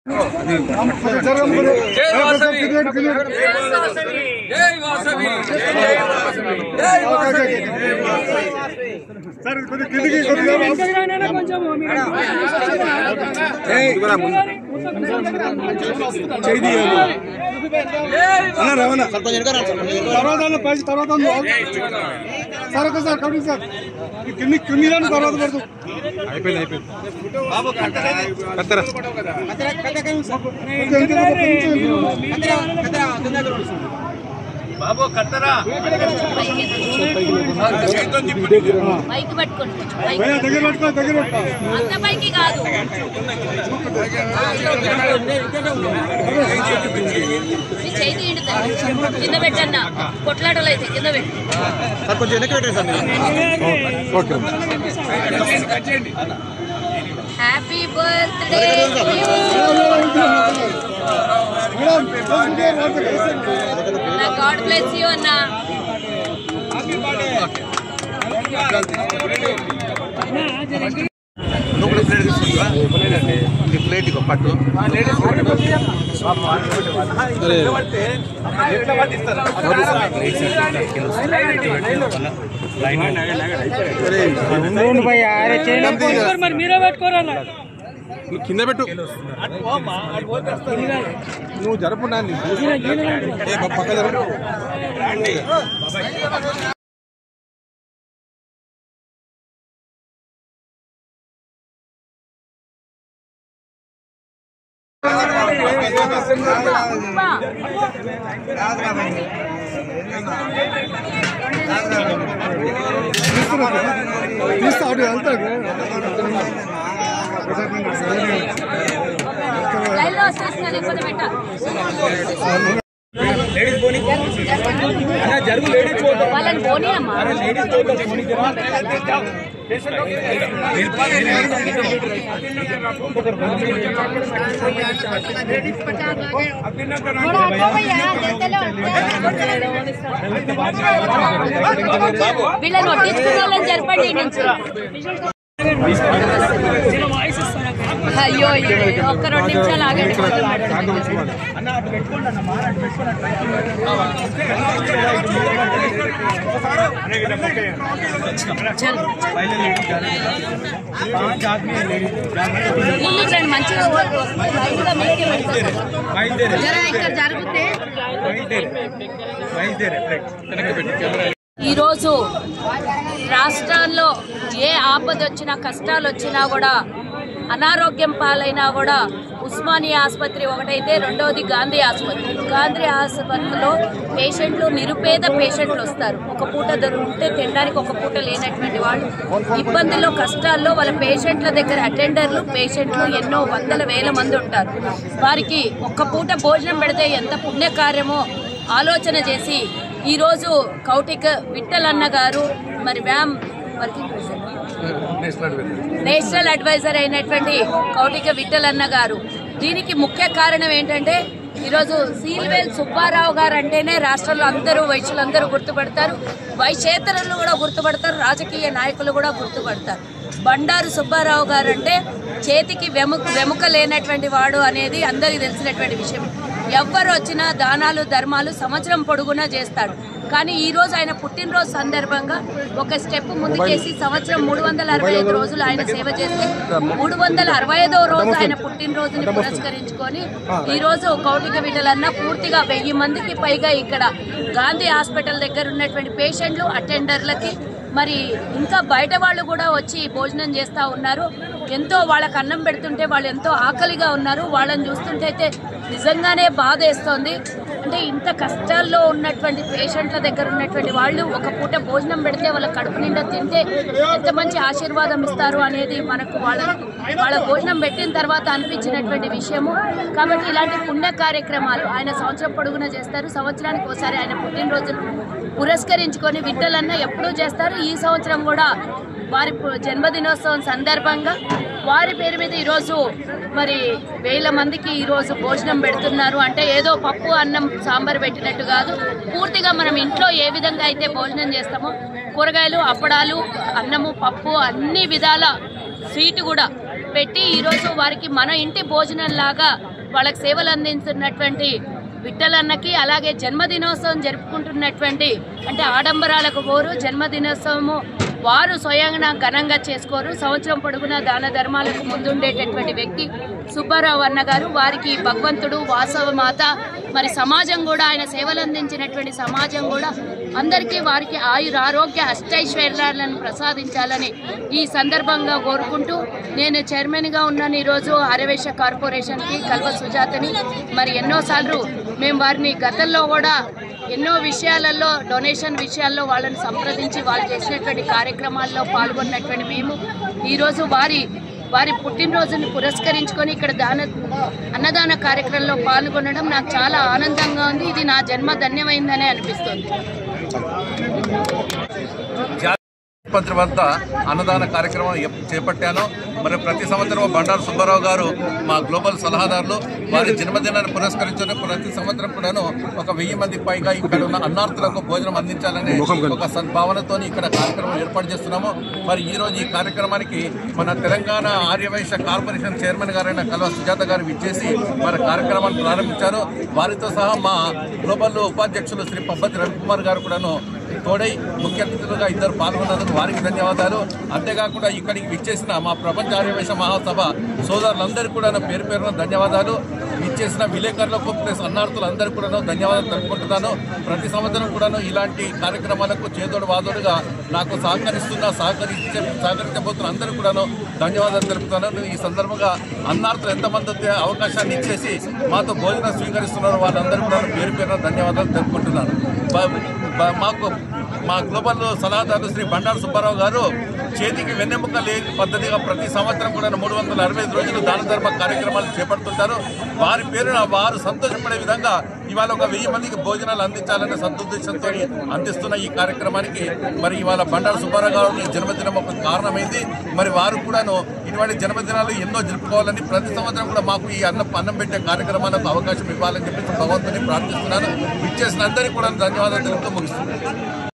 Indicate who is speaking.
Speaker 1: జై వాసవి జై వాసవి జై వాసవి
Speaker 2: తర్వాత పైకి తర్వాత సార్ ఒక సార్ కమిటీ సార్ ఈ కింది కింది దాన్ని తర్వాత పడుతుంది అయిపోయింది అయిపోయింది
Speaker 1: బాబు కత్తరా
Speaker 3: పైకి పట్టుకోండి పైకి.
Speaker 2: దగ్గర పెట్టుకో దగ్గర పెట్టుకో
Speaker 3: అంత పైకి కాదు మీ చేయి తీయండి తల్లి. కింద పెట్టన్నా కొట్లాటలు అయితే కింద పెట్టి హ్యాపీ బర్త్డే నా గాడ్ బ్లెస్ యూ అన్నా
Speaker 2: నువ్వు కింద పెట్టు నువ్వు జరపు నాన్ని ఏ, పక్క జరపు తీస్తా అటు వెళ్తాడు
Speaker 3: లైన్లో వచ్చేస్తున్నా లేకపోతే పెట్టా వాళ్ళని పోనీ అమ్మా వీళ్ళని వడ్డించుకున్న వాళ్ళని జరపండి ఈ నుంచి అయ్యో అయ్యో, ఒక్క రెండు నిమిషాలు ఆగండి చల్. ముందుకు రండి మంచిగా లైన్గా మీకే పెడతారు. జరా ఇక్కడ జరిగితే ఈరోజు రాష్ట్రాల్లో ఏ ఆపద వచ్చినా కష్టాలు వచ్చినా కూడా అనారోగ్యం పాలైనా కూడా ఉస్మానియా ఆసుపత్రి ఒకటైతే రెండవది గాంధీ ఆసుపత్రి గాంధీ ఆసుపత్రిలో పేషెంట్లు నిరుపేద పేషెంట్లు వస్తారు ఒక పూట దొరుకుతే తినడానికి ఒక పూట లేనటువంటి వాళ్ళు ఇబ్బందుల్లో కష్టాల్లో వాళ్ళ పేషెంట్ల దగ్గర అటెండర్లు పేషెంట్లు ఎన్నో వందల వేల మంది ఉంటారు వారికి ఒక్క పూట భోజనం పెడితే ఎంత పుణ్యకార్యమో ఆలోచన చేసి ఈరోజు కౌటిక విఠలన్న గారు మరి వ్యామ్ వర్కింగ్ ప్రెసిడెంట్ నేషనల్ అడ్వైజర్ అయినటువంటి కౌటిక విఠలన్న గారు దీనికి ముఖ్య కారణం ఏంటంటే ఈరోజు సీల్వేల్ సుబ్బారావు గారు అంటేనే రాష్ట్రంలో అందరూ వైశ్యులందరూ గుర్తుపడతారు వైశ్యేతరులు కూడా గుర్తుపడతారు రాజకీయ నాయకులు కూడా గుర్తుపడతారు బండారు సుబ్బారావు గారు అంటే చేతికి వెముక వెముక లేనటువంటి వాడు అనేది అందరికీ తెలిసినటువంటి విషయం ఎవ్వరు వచ్చినా దానాలు ధర్మాలు సంవత్సరం పొడుగునా చేస్తాడు కానీ ఈ రోజు ఆయన పుట్టినరోజు సందర్భంగా ఒక స్టెప్ ముందుకేసి సంవత్సరం మూడు వందల అరవై ఐదు రోజులు ఆయన సేవ చేస్తే మూడు వందల అరవై ఐదో రోజు ఆయన పుట్టినరోజుని పురస్కరించుకొని ఈ రోజు కౌటిక విడలన్న పూర్తిగా వెయ్యి మందికి పైగా ఇక్కడ గాంధీ హాస్పిటల్ దగ్గర ఉన్నటువంటి పేషెంట్లు అటెండర్లకి మరి ఇంకా బయట వాళ్ళు కూడా వచ్చి భోజనం చేస్తూ ఉన్నారు ఎంతో వాళ్ళకి అన్నం పెడుతుంటే వాళ్ళు ఎంతో ఆకలిగా ఉన్నారు వాళ్ళని చూస్తుంటే అయితే నిజంగానే బాధ వేస్తోంది అంటే ఇంత కష్టాల్లో ఉన్నటువంటి పేషెంట్ల దగ్గర ఉన్నటువంటి వాళ్ళు ఒక పూట భోజనం పెడితే వాళ్ళ కడుపు నిండా తింటే ఎంత మంచి ఆశీర్వాదం ఇస్తారు అనేది మనకు వాళ్ళ వాళ్ళ భోజనం పెట్టిన తర్వాత అనిపించినటువంటి విషయము కాబట్టి ఇలాంటి పుణ్య కార్యక్రమాలు ఆయన సంవత్సరం పొడుగునా చేస్తారు సంవత్సరానికి ఒకసారి ఆయన పుట్టినరోజులు పురస్కరించుకొని విట్టలన్న ఎప్పుడూ చేస్తారు ఈ సంవత్సరం కూడా వారి పు- జన్మదినోత్సవం సందర్భంగా వారి పేరు మీద ఈరోజు మరి వేల మందికి ఈరోజు భోజనం పెడుతున్నారు అంటే ఏదో పప్పు అన్నం సాంబార్ పెట్టినట్టు కాదు పూర్తిగా మనం ఇంట్లో ఏ విధంగా అయితే భోజనం చేస్తామో కూరగాయలు అప్పడాలు అన్నము పప్పు అన్ని విధాల స్వీట్ కూడా పెట్టి ఈరోజు వారికి మన ఇంటి భోజనం లాగా వాళ్ళకి సేవలు అందిస్తున్నటువంటి విఠలన్నకి అలాగే జన్మదినోత్సవం జరుపుకుంటున్నటువంటి అంటే ఆడంబరాలకు పోరు జన్మదినోత్సవము వారు స్వయంగా ఘనంగా చేసుకోరు సంవత్సరం పొడుగునా దాన ధర్మాలకు ముందుండేటటువంటి వ్యక్తి సుబ్బారావు అన్న గారు వారికి భగవంతుడు వాసవ మాత మరి సమాజం కూడా ఆయన సేవలు అందించినటువంటి సమాజం కూడా అందరికీ వారికి ఆయుర ఆరోగ్య అష్టైశ్వర్యాలను ప్రసాదించాలని ఈ సందర్భంగా కోరుకుంటూ నేను చైర్మన్గా ఉన్నాను ఈరోజు ఆర్యవేశ కార్పొరేషన్కి కల్వ సుజాతని మరి ఎన్నోసార్లు మేము వారిని గతంలో కూడా ఎన్నో విషయాలలో డొనేషన్ విషయాల్లో వాళ్ళని సంప్రదించి వాళ్ళు చేసినటువంటి కార్యక్రమాల్లో పాల్గొన్నటువంటి మేము ఈరోజు వారి వారి పుట్టినరోజుని పురస్కరించుకొని ఇక్కడ దాన అన్నదాన కార్యక్రమంలో పాల్గొనడం నాకు చాలా ఆనందంగా ఉంది ఇది నా జన్మ ధన్యమైందనే అనిపిస్తుంది
Speaker 4: ఆసుపత్రి వద్ద అన్నదాన కార్యక్రమం ఎప్- చేపట్టాను మరి ప్రతి సంవత్సరం బండారు సుబ్బారావు గారు మా గ్లోబల్ సలహాదారులు వారి జన్మదినాన్ని పురస్కరించుకుని ప్రతి సంవత్సరం కూడాను ఒక వెయ్యి మంది పైగా ఇక్కడ ఉన్న అన్నార్థులకు భోజనం అందించాలనే ఒక సద్భావనతో ఇక్కడ కార్యక్రమం ఏర్పాటు చేస్తున్నాము మరి ఈ రోజు ఈ కార్యక్రమానికి మన తెలంగాణ ఆర్యవైశ్య కార్పొరేషన్ చైర్మన్ గారైన కల్వ సుజాత గారు విచ్చేసి మరి కార్యక్రమాన్ని ప్రారంభించారు వారితో సహా మా గ్లోబల్ ఉపాధ్యక్షులు శ్రీ పబ్బతి రవికుమార్ గారు కూడాను తోడై ముఖ్య అతిథులుగా ఇద్దరు పాల్గొన్నందుకు వారికి ధన్యవాదాలు అంతేకాకుండా ఇక్కడికి విచ్చేసిన మా ప్రపంచ ఆర్యవేశ మహాసభ సోదరులందరికీ కూడా పేరు పేరున ధన్యవాదాలు విచ్చేసిన విలేకరులకు ప్లస్ అన్నార్థులందరికీ కూడా ధన్యవాదాలు తెలుపుకుంటున్నాను ప్రతి సంవత్సరం కూడాను ఇలాంటి కార్యక్రమాలకు చేదోడు వాదోడుగా నాకు సహకరిస్తున్న సహకరించే సహకరించబోతున్న అందరికీ కూడాను ధన్యవాదాలు తెలుపుతున్నాను ఈ సందర్భంగా అన్నార్థులు ఎంతమంది అయితే అవకాశాన్ని ఇచ్చేసి మాతో భోజనం స్వీకరిస్తున్నారో వాళ్ళందరూ కూడా పేరు పేరున ధన్యవాదాలు తెలుపుకుంటున్నాను బ- బ- మాకు మా గ్లోబల్ సలహాదారు శ్రీ బండారు సుబ్బారావు గారు చేతికి వెన్నెముక లేని పద్ధతిగా ప్రతి సంవత్సరం కూడా మూడు వందల అరవై ఐదు రోజులు దాన ధర్మ కార్యక్రమాలు చేపడుతుంటారు వారి పేరున వారు సంతోషపడే విధంగా ఇవాళ ఒక వెయ్యి మందికి భోజనాలు అందించాలనే సదుద్దేశంతో అందిస్తున్న ఈ కార్యక్రమానికి మరి ఇవాళ బండారు సుబ్బారావు గారి జన్మదినం ఒక కారణమైంది మరి వారు కూడాను ఇటువంటి జన్మదినాలు ఎన్నో జరుపుకోవాలని ప్రతి సంవత్సరం కూడా మాకు ఈ అన్నం అన్నం పెట్టే కార్యక్రమాలకు అవకాశం ఇవ్వాలని చెప్పేసి భగవంతుని ప్రార్థిస్తున్నాను ఇచ్చేసిన అందరికీ కూడా ధన్యవాదాలు తెలుపుతూ ముగిస్తున్నాను